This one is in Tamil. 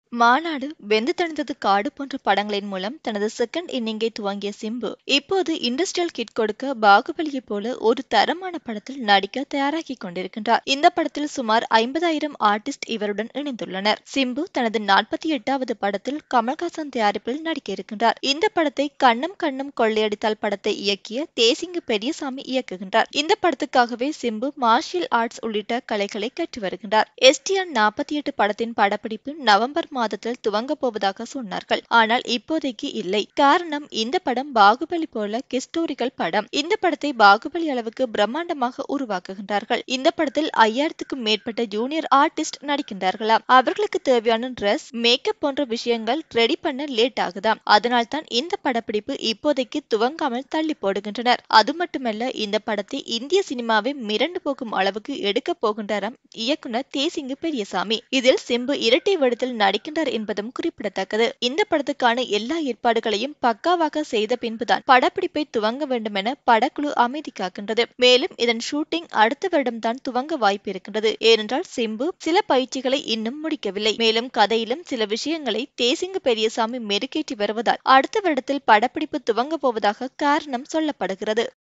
மாநாடு, வெந்து தணிந்தது காடு போன்ற படங்களின் மூலம் தனது செகண்ட் இன்னிங்கை துவங்கிய சிம்பு, இப்போது இண்டஸ்ட்ரியல் கிக் கொடுக்க பாகுபலியைப் போல ஒரு தரமான படத்தில் நடிக்க தயாராகிக் கொண்டிருக்கின்றார். இந்த படத்தில் சுமார் ஐம்பதாயிரம் ஆர்டிஸ்ட் இவருடன் இணைந்துள்ளனர். சிம்பு தனது நாற்பத்தி எட்டாவது படத்தில் கமல்ஹாசன் தயாரிப்பில் நடிக்க இருக்கின்றார். இந்த படத்தை கண்ணம் கண்ணம் கொள்ளையடித்தால் படத்தை இயக்கிய தேசிங்கு பெரியசாமி இயக்குகின்றார். இந்த படத்துக்காகவே சிம்பு மார்ஷியல் ஆர்ட்ஸ் உள்ளிட்ட கலைகளை கற்று வருகின்றார். எஸ்டிஆர் நாற்பத்தி எட்டு படத்தின் படப்பிடிப்பு நவம்பர் மாதத்தில் துவங்கப் போவதாக சொன்னார்கள். ஆனால் இப்போதைக்கு இல்லை. காரணம் இந்த படம் பாகுபலி போல ஹிஸ்டோரிக்கல் படம். இந்த படத்தை பாகுபலி அளவுக்கு பிரம்மாண்டமாக உருவாக்குகின்றார்கள். இந்த படத்தில் ஐயாயிரத்துக்கும் மேற்பட்ட ஜூனியர் ஆர்டிஸ்ட் நடிக்கின்றார்களாம். அவர்களுக்கு தேவையான டிரஸ், மேக்கப் போன்ற விஷயங்கள் ரெடி பண்ண லேட் ஆகுதாம். அதனால் தான் இந்த படப்பிடிப்பு இப்போதைக்கு துவங்காமல் தள்ளி போடுகின்றனர். அது மட்டுமல்ல இந்த படத்தை இந்திய சினிமாவே மிரண்டு போகும் அளவுக்கு எடுக்கப் போகின்றாராம் இயக்குனர் தேசிங்கு பெரியசாமி. இதில் சிம்பு இரட்டை வேடத்தில் நடிக்கின்றார் என்பதும் குறிப்பிடத்தக்கது. இந்த படத்துக்கான எல்லா ஏற்பாடுகளையும் பக்காவாக செய்த பின்புதான் படப்பிடிப்பை துவங்க வேண்டுமென படக்குழு அமைதி காக்கின்றது. மேலும் இதன் ஷூட்டிங் அடுத்த வருடம் தான் துவங்க வாய்ப்பு இருக்கின்றது. ஏனென்றால் சிம்பு சில பயிற்சிகளை இன்னும் முடிக்கவில்லை. மேலும் கதையிலும் சில விஷயங்களை தேசிங்கு பெரியசாமி மெருகேற்றி வருவதால் அடுத்த வருடத்தில் படப்பிடிப்பு துவங்க போவதாக காரணம் சொல்லப்படுகிறது.